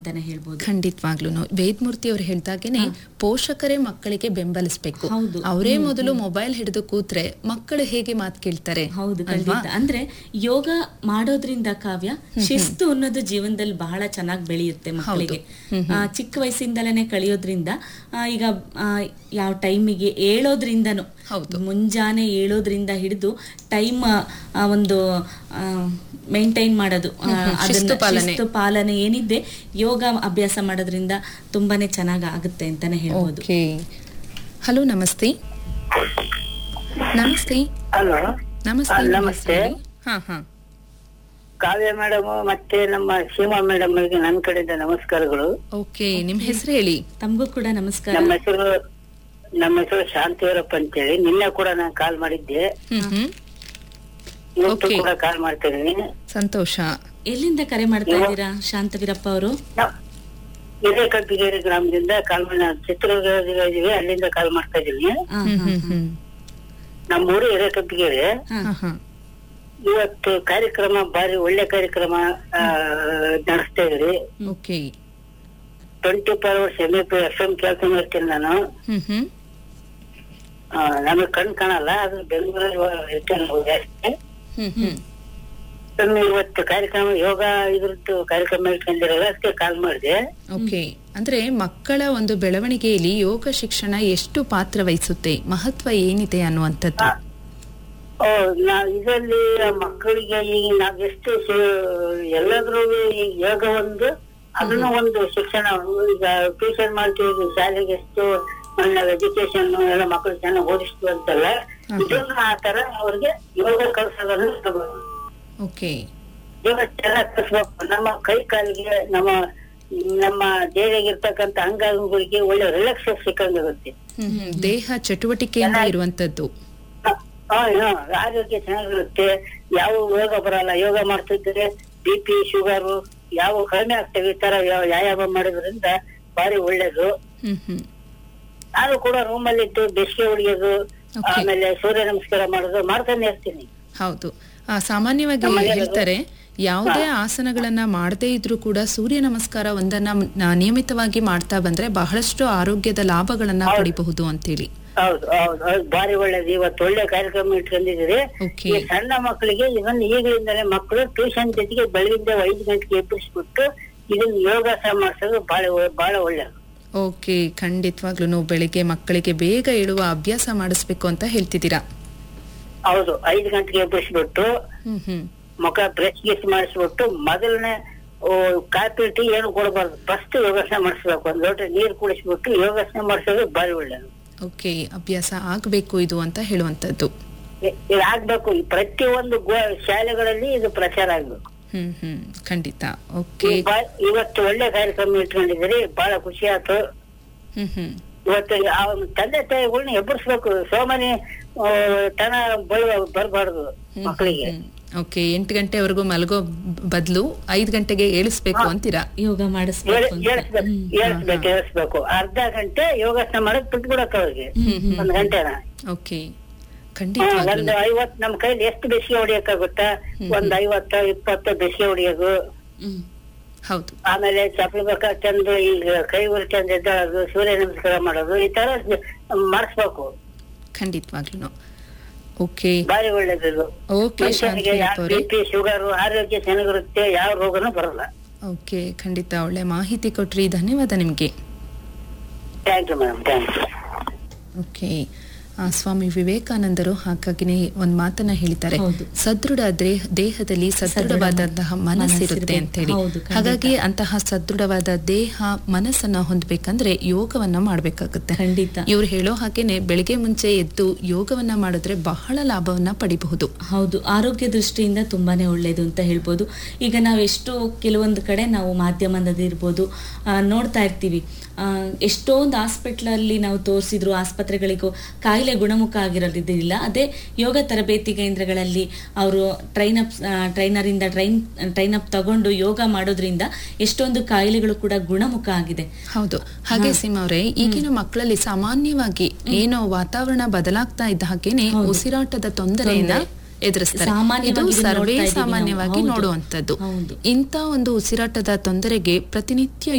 ಅಂತಾನೆ ಹೇಳ್ಬೋದು ಖಂಡಿತವಾಗ್ಲೂ ವೇದಮೂರ್ತಿ ಅವ್ರು ಹೇಳ್ದಾಗೇನೆ ಪೋಷಕರೇ ಮಕ್ಕಳಿಗೆ ಬೆಂಬಲಿಸ್ಬೇಕು ಹೌದು. ಅವರೇ ಮೊದಲು ಮೊಬೈಲ್ ಹಿಡಿದು ಕೂತ್ರೆ ಮಕ್ಕಳು ಹೇಗೆ ಮಾತು ಕೇಳ್ತಾರೆ ಹೌದು ಅಲ್ವಾ? ಖಂಡಿತ ಅಂದ್ರೆ ಯೋಗ ಮಾಡೋದ್ರಿಂದ ಕಾವ್ಯ ಶಿಸ್ತು ಅನ್ನೋದು ಜೀವನದಲ್ಲಿ ಬಹಳ ಚೆನ್ನಾಗಿ ಬೆಳೆಯುತ್ತೆ ಮಕ್ಕಳಿಗೆ ಆ, ಚಿಕ್ಕ ವಯಸ್ಸಿಂದಲೇ ಕಳಿಯೋದ್ರಿಂದ ಆ, ಈಗ ಆ, ಯಾವ ಟೈಮಿಗೆ ಏಳೋದ್ರಿಂದನು ಹೌದು. ಮುಂಜಾನೆ ಏಳೋದ್ರಿಂದ ಹಿಡಿದು ಟೈಮ್ ಒಂದು ಮೇಂಟೈನ್ ಮಾಡೋದು ಆ, ಅದನ್ನ ಶಿಸ್ತು ಪಾಲನೆ. ಶಿಸ್ತು ಪಾಲನೆ ಏನಿದೆ ಯೋಗ ಅಭ್ಯಾಸ ಮಾಡೋದ್ರಿಂದ ತುಂಬಾನೇ ಚೆನ್ನಾಗಿ ಆಗುತ್ತೆ ಅಂತಾನೆ ಹೇಳ್ಬೋದು ಓಕೆ ಹಲೋ ನಮಸ್ತೆ ನಮಸ್ತೆ ಹಲೋ ನಮಸ್ತೆ ಆ, ನಿಮ್ಮ ನಮಸ್ತೆ. ಹೆಸರು ಹೇಳಿ? ಹಾ ಹಾ ಕಾವ್ಯ ಮೇಡಮ್ ಮತ್ತೆ ನಮ್ಮ ಸೀಮಾ ಮೇಡಮ್ ಗೆ ನನ್ನ ಕಡೆಯಿಂದ ನಮಸ್ಕಾರಗಳು ಓಕೆ ನಿಮ್ ಹೆಸರು ಹೇಳಿ ತಮಗೂ ಕೂಡ ನಮಸ್ಕಾರ ನಮ್ಮ ಹೆಸರು ನಮ್ಮ ಹೆಸರು ಶಾಂತಿವರಪ್ಪ ಅಂತೇಳಿ ನಿನ್ನೆ ಕೂಡ ನಾನು ಕಾಲ್ ಮಾಡಿದ್ದೆ ಹ್ಮ್ ಹ್ಮ್ ಇವತ್ತು Okay. ಕೂಡ ಕಾಲ್ ಮಾಡ್ತಾ ಇದೀನಿ ಸಂತೋಷ ಎಲ್ಲಿಂದ ಕರೆ ಮಾಡ್ತಾ ಇದ್ದೀರಾ ಶಾಂತವೀರಪ್ಪ ಅವರು ಹಿರೇಕಟ್ಟಿಗೇರಿ ಗ್ರಾಮದಿಂದ ಕಾಲ್ ಮಾಡಿ ನಾವು ಚಿತ್ರದುರ್ಗ ಇದೀವಿ ಅಲ್ಲಿಂದ ಕಾಲ್ ಮಾಡ್ತಾ ಇದೀನಿ ಹಾ, ಹ್ಮ್ ಹಾ, ಹ್ಮ್ ಹ್ಮ್ ನಮ್ಮ ಊರು ಹಿರೇಕಟ್ಟಿಗೇರಿ ಹಾ. ಹಾ ಹಾ ಇವತ್ತು ಕಾರ್ಯಕ್ರಮ ಬಾರಿ ಒಳ್ಳೆ ಕಾರ್ಯಕ್ರಮ ಆ, ನಡೆಸ್ತಾ ಇದ್ರಿ okay twenty four hours M F M ಕೆಲಸ ಮಾಡ್ತೀನಿ ನಾನು ಹ್ಮ್ ಹ್ಮ್ ಆ, ನಮಗೆ ಕಣ್ ಕಾಣಲ್ಲ ಅದು ಬೆಂಗಳೂರಲ್ಲಿ ಇರ್ತೇನೆ ನಾವು ಜಾಸ್ತಿ ಹ್ಮ್ ಹ್ಮ್ ಒಮ್ಮೆ ಇವತ್ತು ಕಾರ್ಯಕ್ರಮ ಯೋಗ ಇದ್ರದ್ದು ಕಾರ್ಯಕ್ರಮ ಇಟ್ಕೊಂಡಿರಲ್ಲ ಅದಕ್ಕೆ ಕಾಲ್ ಮಾಡಿದೆ ಓಕೆ ಅಂದ್ರೆ ಮಕ್ಕಳ ಒಂದು ಬೆಳವಣಿಗೆಯಲ್ಲಿ ಯೋಗ ಶಿಕ್ಷಣ ಎಷ್ಟು ಪಾತ್ರ ವಹಿಸುತ್ತೆ ಮಹತ್ವ ಏನಿದೆ ಅನ್ನುವಂಥದ್ದು ಓ ನಾ ಇದರಲ್ಲಿ ಮಕ್ಕಳಿಗೆ ಈಗ ನಾವ್ ಎಷ್ಟು ಎಲ್ಲಾದ್ರೂ ಯೋಗ ಒಂದು ಅದನ್ನ ಒಂದು ಶಿಕ್ಷಣ ಈಗ ಟ್ಯೂಷನ್ ಮಾಡ್ತೀವಿ ಶಾಲೆಗೆ ಎಷ್ಟು ನಾವು ಎಜುಕೇಶನ್ ಎಲ್ಲ ಮಕ್ಕಳು ಚೆನ್ನಾಗಿ ಓದಿಸ್ತೀವಿ ಅಂತಲ್ಲ ಇದನ್ನ ಆ ತರ ಅವ್ರಿಗೆ ಯೋಗ ಕಲ್ಸೋದನ್ನ ತಗೋಬೇಕು. ಓಕೆ ಯೋಗ ಚೆನ್ನಾಗಿ ಕಲಿಸ್ಬೇಕು ನಮ್ಮ ಕೈ ಕಾಲಿಗೆ ನಮ್ಮ ನಮ್ಮ ದೇಹದಾಗಿರ್ತಕ್ಕಂಥ ಅಂಗಾಂಗಗಳಿಗೆ ಒಳ್ಳೆ ರಿಲ್ಯಾಕ್ಸ್ ಸಿಕ್ಕಂಗಾಗುತ್ತೆ ಹ್ಮ್ ಹ್ಮ್ ದೇಹ ಚಟುವಟಿಕೆಯಿಂದ ಇರುವಂತದ್ದು ಹಾ, ಹಾ, ಆರೋಗ್ಯ ಚೆನ್ನಾಗಿರುತ್ತೆ ಯಾವ ಯೋಗ ಬರಲ್ಲ ಯೋಗ ಮಾಡ್ತಿದ್ರೆ ಬಿ ಪಿ ಶುಗರ್ ಯಾವ ಕಡಿಮೆ ಆಗ್ತವೆ ಈ ತರ ಯಾವ- ವ್ಯಾಯಾಮ ಮಾಡೋದ್ರಿಂದ ಬಾರಿ ಒಳ್ಳೇದು ಹ್ಮ್ ಹ್ಮ್ ನಾನು ಕೂಡ ರೂಮ್ ಅಲ್ಲಿ ಇದ್ದು ಬೆಸಿಗೆ ಹೊಡಿಯೋದು Okay. ಆಮೇಲೆ ಸೂರ್ಯ ನಮಸ್ಕಾರ ಮಾಡೋದು ಮಾಡ್ತಾನೆ ಇರ್ತೀನಿ ಹೌದು ಆ, ಸಾಮಾನ್ಯವಾಗಿ ನಮ್ಮನೆಯಲ್ಲೂ- ಹೇಳ್ತಾರೆ ಯಾವುದೇ ಆಸನಗಳನ್ನ ಮಾಡದೇ ಇದ್ರೂ ಕೂಡ ಸೂರ್ಯ ನಮಸ್ಕಾರ ಒಂದನ್ನ ನ- ನಿಯಮಿತವಾಗಿ ಮಾಡ್ತಾ ಬಂದ್ರೆ ಬಹಳಷ್ಟು ಆರೋಗ್ಯದ ಲಾಭಗಳನ್ನ ಪಡಿಬಹುದು ಅಂತೇಳಿ ಹೌದು ಹೌದು ಹೌದು ಬಾರಿ ಒಳ್ಳೇದು ಇವತ್ತು ಒಳ್ಳೆ ಕಾರ್ಯಕ್ರಮ ಇಟ್ಕೊಂಡಿದ್ದೀರಿ Okay. ಈ ಸಣ್ಣ ಮಕ್ಕಳಿಗೆ ಇದನ್ನ ಈಗಲಿಂದಲೇ ಮಕ್ಕಳು ಟ್ಯೂಷನ್ ಜೊತೆಗೆ ಬೆಳಗಿಂದ ಐದು ಗಂಟೆಗೆ ಎಬ್ಬಿಸ್ಬಿಟ್ಟು ಇದನ್ನ ಯೋಗಾಸನ ಮಾಡಿಸೋದು ಬಹಳ ಒ- ಬಹಳ ಒಳ್ಳೇದು ಓಕೆ ಖಂಡಿತವಾಗ್ಲೂ ಬೆಳಿಗ್ಗೆ ಮಕ್ಕಳಿಗೆ ಬೇಗ ಏಳುವ ಅಭ್ಯಾಸ ಮಾಡಿಸ್ಬೇಕು ಅಂತ ಹೇಳ್ತಿದ್ದೀರಾ ಹೌದು ಐದು ಗಂಟೆಗೆ ಎಬ್ಬಿಸ್ಬಿಟ್ಟು ಹ್ಮ್ ಹ್ಮ್ ಮುಖ ಬ್ರಷ್ ಗಿಸ್ ಮಾಡಿಸ್ಬಿಟ್ಟು ಮೊದಲನೇ ಕಾಫಿ ಟೀ ಏನು ಕೊಡಬಾರ್ದು ಫಸ್ಟ್ ಯೋಗಾಸನ ಮಾಡಿಸ್ಬೇಕು ಒಂದ್ ಲೋಟ ನೀರು ಕುಡಿಸ್ಬಿಟ್ಟು ಯೋಗಾಸನ ಮಾಡಿಸೋದು ಬಾರಿ ಒಳ್ಳೇದು ಓಕೆ ಅಭ್ಯಾಸ ಆಗ್ಬೇಕು ಇದು ಅಂತ ಹೇಳುವಂತದ್ದು ಇ- ಇದು ಆಗ್ಬೇಕು ಈ ಪ್ರತಿಯೊಂದು ಗೋ- ಶಾಲೆಗಳಲ್ಲಿ ಇದು ಪ್ರಚಾರ ಆಗ್ಬೇಕು ಹ್ಮ್ ಹ್ಮ್ ಖಂಡಿತ ಓಕೆ ಈ ಬಾ- ಇವತ್ತು ಒಳ್ಳೆ ಕಾರ್ಯಕ್ರಮ ಇಟ್ಕೊಂಡಿದ್ದೀರಿ ಬಹಳ ಖುಷಿ ಆಯ್ತು ಹ್ಮ್ ಹ್ಮ್ ಇವತ್ತು ಆ ತಂದೆ ತಾಯಿಗಳನ್ನ ಎಬ್ಬರಿಸ್ಬೇಕು ಸೋಮನಿ ಆ, ತನ ಬಳ ಬರಬಾರ್ದು ಮಕ್ಕಳಿಗೆ ಓಕೆ ಎಂಟು ಗಂಟೆವರೆಗೂ ಮಲಗೋ ಬದಲು ಐದು ಗಂಟೆಗೆ ಏಳಿಸ್ಬೇಕು ಅಂತೀರಾ ಯೋಗ ಮಾಡಿಸ್ಬೇಕು ಅಂತ. ಏಳಿಸ್ಬೇಕು ಏಳಿಸ್ಬೇಕು ಏಳಿಸ್ಬೇಕು ಅರ್ಧ ಗಂಟೆ ಯೋಗಾಸನ ಮಾಡಕ್ ಬಿಟ್ಬಿಡಕ್ ಅವ್ರಿಗೆ ಒಂದ್ ಗಂಟೆನ ಓಕೆ ಹಾ, ಖಂಡಿತವಾಗ್ಲೂ ಒಂದು ಐವತ್ ನಮ್ ಕೈಲಿ ಎಷ್ಟು ಬೇಸಿಗೆ ಹೊಡಿಯಕ್ಕಾಗುತ್ತಾ ಒಂದ್ ಐವತ್ತು ಇಪ್ಪತ್ತು ಬೇಸಿಗೆ ಹೊಡಿಯೋದು ಹ್ಮ್. ಹೌದು ಆಮೇಲೆ ಚಪ್ಪಲಿ ಬೇಕ ಚಂದ ಈಗ ಕೈ ಉರಿ ಚಂದ ಎದ್ದೇಳೋದು ಸೂರ್ಯ ನಮಸ್ಕಾರ ಮಾಡೋದು ಈ ತರ ಮಾಡಿಸ್ಬೇಕು ಖಂಡಿತವಾಗ್ಲೂ ಓಕೆ ಬಾರಿ ಒಳ್ಳೇದು ಓಕೆ ಮನುಷ್ಯನಿಗೆ ಶಾಂತಿಯಪ್ಪ ಅವರೇ ಬಿ ಪಿ ಶುಗರ್ ಆರೋಗ್ಯ ಚೆನ್ನಾಗಿರುತ್ತೆ ಯಾವ ರೋಗನೂ ಬರಲ್ಲ ಓಕೆ ಖಂಡಿತ ಒಳ್ಳೆ ಮಾಹಿತಿ ಕೊಟ್ರಿ ಧನ್ಯವಾದ ನಿಮಗೆ thank you madam thank you okay ಆ, ಸ್ವಾಮಿ ವಿವೇಕಾನಂದರು ಹಾಗಾಗಿನೇ ಒಂದ್ ಮಾತನ್ನ ಹೇಳ್ತಾರೆ ಹೌದು. ಸದೃಢ ದೇಹ ದೇಹದಲ್ಲಿ ಸದೃಢವಾದಂತಹ ಮನಸ್ಸಿರುತ್ತೆ ಮನಸ್ಸಿರ್ಬೇಕು. ಅಂತೇಳಿ ಹೌದು, ಖಂಡಿತ. ಹಾಗಾಗಿ ಅಂತಹ ಸದೃಢವಾದ ದೇಹ ಮನಸ್ಸನ್ನ ಹೊಂದ್ಬೇಕಂದ್ರೆ ಯೋಗವನ್ನ ಮಾಡ್ಬೇಕಾಗುತ್ತೆ ಖಂಡಿತ ಇವ್ರು ಹೇಳೋ ಹಾಗೇನೆ ಬೆಳಿಗ್ಗೆ ಮುಂಚೆ ಎದ್ದು ಯೋಗವನ್ನ ಮಾಡಿದ್ರೆ ಬಹಳ ಲಾಭವನ್ನ ಪಡಿಬಹುದು ಹೌದು ಆರೋಗ್ಯ ದೃಷ್ಟಿಯಿಂದ ತುಂಬಾನೇ ಒಳ್ಳೆಯದು ಅಂತ ಹೇಳ್ಬೋದು ಈಗ ನಾವು ಎಷ್ಟೋ ಕೆಲವೊಂದು ಕಡೆ ನಾವು ಮಾಧ್ಯಮದಲ್ಲಿರ್ಬೋದು ಆ, ನೋಡ್ತಾ ಇರ್ತೀವಿ ಆ, ಎಷ್ಟೊಂದು ಹಾಸ್ಪಿಟ್ಲಲ್ಲಿ ನಾವು ತೋರಿಸಿದ್ರು ಆಸ್ಪತ್ರೆಗಳಿಗೂ ಕಾಯಿಲೆ ಗುಣಮುಖ ಆಗಿರೋದಿಲ್ಲ ಅದೇ ಯೋಗ ತರಬೇತಿ ಕೇಂದ್ರಗಳಲ್ಲಿ ಅವರು ಟ್ರೈನ್ ಅಪ್ ಟ್ರೈನರ್ ಇಂದ ಟ್ರೈನ್ ಟ್ರೈನ್ ಅಪ್ ತಗೊಂಡು ಯೋಗ ಮಾಡೋದ್ರಿಂದ ಎಷ್ಟೊಂದು ಕಾಯಿಲೆಗಳು ಕೂಡ ಗುಣಮುಖ ಆಗಿದೆ ಹೌದು ಹಾಗೆ ಸೀಮಾ ಅವರೇ ಈಗಿನ ಮಕ್ಕಳಲ್ಲಿ ಸಾಮಾನ್ಯವಾಗಿ ಏನೋ ವಾತಾವರಣ ಬದಲಾಗ್ತಾ ಇದ್ದ ಹಾಗೇನೆ ಉಸಿರಾಟದ ತೊಂದರೆಯನ್ನ ಎದುರಿಸ್ತಾರೆ ಸಾಮಾನ್ಯವಾಗಿ ಇದು ಇದನ್ನ ಸರ್ವೇ ನೋಡ್ತಾ ಇದೀವಿ ನಾವು. ಸಾಮಾನ್ಯವಾಗಿ ಹೌದು. ನೋಡುವಂತದ್ದು ಹೌದು. ಇಂಥ ಒಂದು ಉಸಿರಾಟದ ತೊಂದರೆಗೆ ಪ್ರತಿನಿತ್ಯ